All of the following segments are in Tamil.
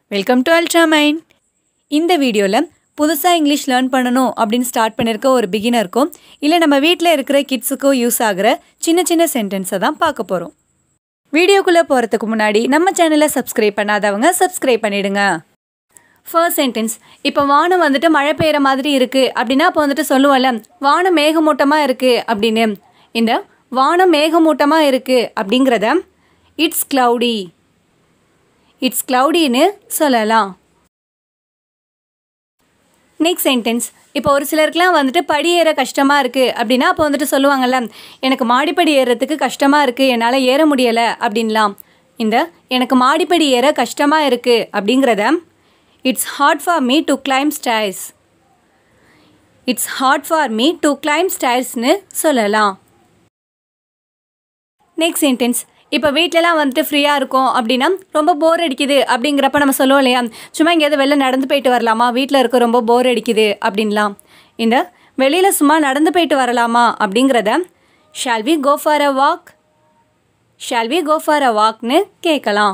வெல்கம் டு அல்ட்ரா மைண்ட் இந்த வீடியோவில் புதுசாக இங்கிலீஷ் லேர்ன் பண்ணணும் அப்படின்னு ஸ்டார்ட் பண்ணியிருக்க ஒரு பிகினருக்கும் இல்லை நம்ம வீட்டில் இருக்கிற கிட்ஸுக்கோ யூஸ் ஆகிற சின்ன சின்ன சென்டென்ஸை தான் பார்க்க போகிறோம் வீடியோக்குள்ளே போகிறதுக்கு முன்னாடி நம்ம சேனலை சப்ஸ்கிரைப் பண்ணாதவங்க சப்ஸ்கிரைப் பண்ணிடுங்க ஃபர்ஸ்ட் சென்டென்ஸ் இப்போ வானம் வந்துட்டு மழை பெய்கிற மாதிரி இருக்குது அப்படின்னா அப்போ வந்துட்டு சொல்லுவோம்ல வானம் மேகமூட்டமாக இருக்குது அப்படின்னு இந்த வானம் மேகமூட்டமாக இருக்குது அப்படிங்கிறத இட்ஸ் க்ளவுடி இட்ஸ் க்ளவுடின்னு சொல்லலாம் நெக்ஸ்ட் சென்டென்ஸ் இப்போ ஒரு சிலருக்குலாம் வந்துட்டு படி ஏற கஷ்டமாக இருக்குது அப்படின்னா அப்போ வந்துட்டு சொல்லுவாங்கல்ல எனக்கு மாடிப்படி ஏறுறதுக்கு கஷ்டமாக இருக்குது என்னால் ஏற முடியலை அப்படின்லாம் இந்த எனக்கு மாடிப்படி ஏற கஷ்டமாக இருக்குது அப்படிங்கிறத it's hard for me to climb stairs it's hard for me to climb ஸ்டைர்ஸ்னு சொல்லலாம் நெக்ஸ்ட் சென்டென்ஸ் இப்போ வீட்டிலலாம் வந்துட்டு ஃப்ரீயாக இருக்கும் அப்படின்னா ரொம்ப போர் அடிக்குது அப்படிங்கிறப்ப நம்ம சொல்லுவோம் இல்லையா சும்மா எங்கேயாவது வெளில நடந்து போயிட்டு வரலாமா வீட்டில் இருக்க ரொம்ப போர் அடிக்குது அப்படின்லாம் இந்த வெளியில் சும்மா நடந்து போயிட்டு வரலாமா அப்படிங்கிறத shall we go for a walk shall we go for a வாக்னு கேட்கலாம்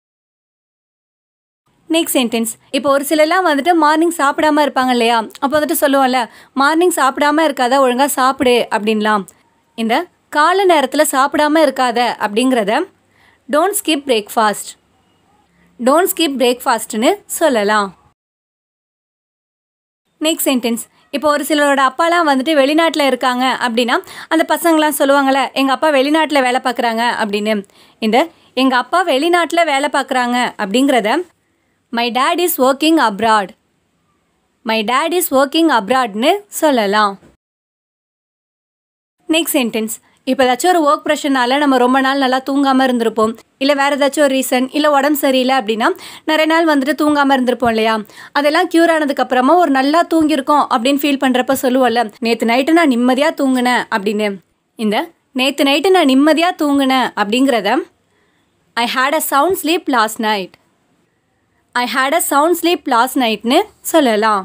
நெக்ஸ்ட் சென்டென்ஸ் இப்போ ஒரு சிலர்லாம் வந்துட்டு மார்னிங் சாப்பிடாம இருப்பாங்க இல்லையா அப்போ வந்துட்டு சொல்லுவோம்ல மார்னிங் சாப்பிடாம இருக்காத ஒழுங்காக சாப்பிடு அப்படின்லாம் இந்த காலை நேரத்தில் சாப்பிடாம இருக்காத அப்படிங்கிறத don't skip breakfast don't skip பிரேக்ஃபாஸ்ட்னு சொல்லலாம் நெக்ஸ்ட் சென்டென்ஸ் இப்போ ஒரு சிலரோட அப்பாலாம் வந்துட்டு வெளிநாட்டில் இருக்காங்க அப்படின்னா அந்த பசங்களாம் சொல்லுவாங்கள்ல எங்கள் அப்பா வெளிநாட்டில் வேலை பார்க்குறாங்க அப்படின்னு இந்த எங்கள் அப்பா வெளிநாட்டில் வேலை பார்க்குறாங்க அப்படிங்கிறத my dad is working abroad my dad is working அப்ராட்னு சொல்லலாம் நெக்ஸ்ட் சென்டென்ஸ் இப்போ ஏதாச்சும் ஒரு ஒர்க் ப்ரெஷர்னால நம்ம ரொம்ப நாள் நல்லா தூங்காமல் இருந்திருப்போம் இல்லை வேறு ஏதாச்சும் ஒரு ரீசன் இல்லை உடம்பு சரியில்லை அப்படின்னா நிறைய நாள் வந்துட்டு தூங்காமல் இருந்திருப்போம் இல்லையா அதெல்லாம் க்யூர் ஆனதுக்கப்புறமா ஒரு நல்லா தூங்கியிருக்கோம் அப்படின்னு ஃபீல் பண்ணுறப்ப சொல்லுவோம்ல நேற்று நைட்டு நான் நிம்மதியாக தூங்கினேன் அப்படின்னு இந்த நேற்று நைட்டு நான் நிம்மதியாக தூங்கினேன் அப்படிங்கிறத I had a sound sleep last night I had a sound sleep last நைட்னு சொல்லலாம்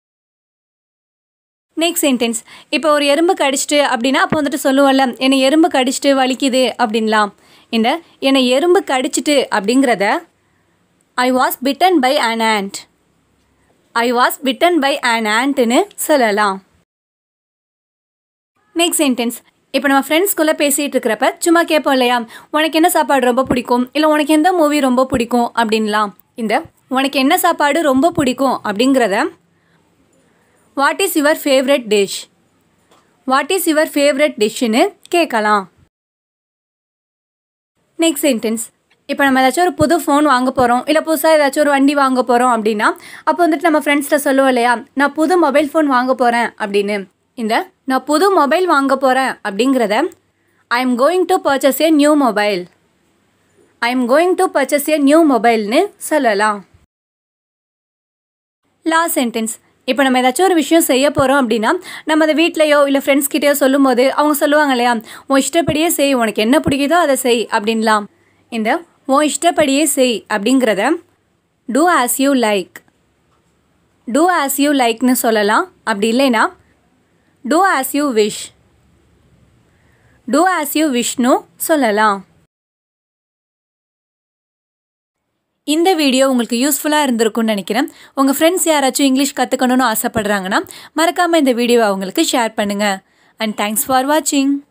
நெக்ஸ்ட் சென்டென்ஸ் இப்போ ஒரு எறும்பு கடிச்சிட்டு அப்படின்னா அப்போ வந்துட்டு சொல்லுவோம்ல என்னை எறும்பு கடிச்சிட்டு வலிக்குது அப்படின்லாம் இந்த என்னை எறும்பு கடிச்சிட்டு அப்படிங்கிறத I was bitten by an ant I was bitten by an antன்னு சொல்லலாம் நெக்ஸ்ட் சென்டென்ஸ் இப்போ நம்ம ஃப்ரெண்ட்ஸ்குள்ளே பேசிகிட்டு இருக்கிறப்ப சும்மா கேட்போம் இல்லையா உனக்கு என்ன சாப்பாடு ரொம்ப பிடிக்கும் இல்லை உனக்கு எந்த மூவி ரொம்ப பிடிக்கும் அப்படின்லாம் இந்த உனக்கு என்ன சாப்பாடு ரொம்ப பிடிக்கும் அப்படிங்கிறத what is your favourite dish what is your favourite டிஷ்ஷுன்னு கேட்கலாம் நெக்ஸ்ட் சென்டென்ஸ் இப்போ நம்ம ஏதாச்சும் ஒரு புது ஃபோன் வாங்க போகிறோம் இல்லை புதுசாக ஏதாச்சும் ஒரு வண்டி வாங்க போகிறோம் அப்படின்னா அப்போ வந்துட்டு நம்ம ஃப்ரெண்ட்ஸ்கிட்ட சொல்லுவோம் இல்லையா நான் புது மொபைல் ஃபோன் வாங்க போகிறேன் அப்படின்னு இந்த நான் புது மொபைல் வாங்க போகிறேன் அப்படிங்கிறத I am going to purchase a new mobile I am going to purchase a new மொபைல்னு சொல்லலாம் லாஸ்ட் சென்டென்ஸ் இப்போ நம்ம ஏதாச்சும் ஒரு விஷயம் செய்ய போகிறோம் அப்படின்னா நம்ம அதை வீட்லையோ இல்லை ஃப்ரெண்ட்ஸ் கிட்டேயோ சொல்லும்போது அவங்க சொல்லுவாங்க இல்லையா உன் இஷ்டப்படியே செய் உனக்கு என்ன பிடிக்குதோ அதை செய் அப்படின்லாம் இந்த உன் இஷ்டப்படியே செய் அப்படிங்கிறத do as you like do as you லைக்னு சொல்லலாம் அப்படி இல்லைன்னா do as you wish do as you விஷ்னு சொல்லலாம் இந்த வீடியோ உங்களுக்கு யூஸ்ஃபுல்லாக இருந்திருக்கும்னு நினைக்கிறேன் உங்கள் ஃப்ரெண்ட்ஸ் யாராச்சும் இங்கிலீஷ் கற்றுக்கணும்னு ஆசைப்படுறாங்கன்னா மறக்காமல் இந்த வீடியோவை அவங்களுக்கு ஷேர் பண்ணுங்கள் அண்ட் தேங்க்ஸ் ஃபார் வாட்சிங்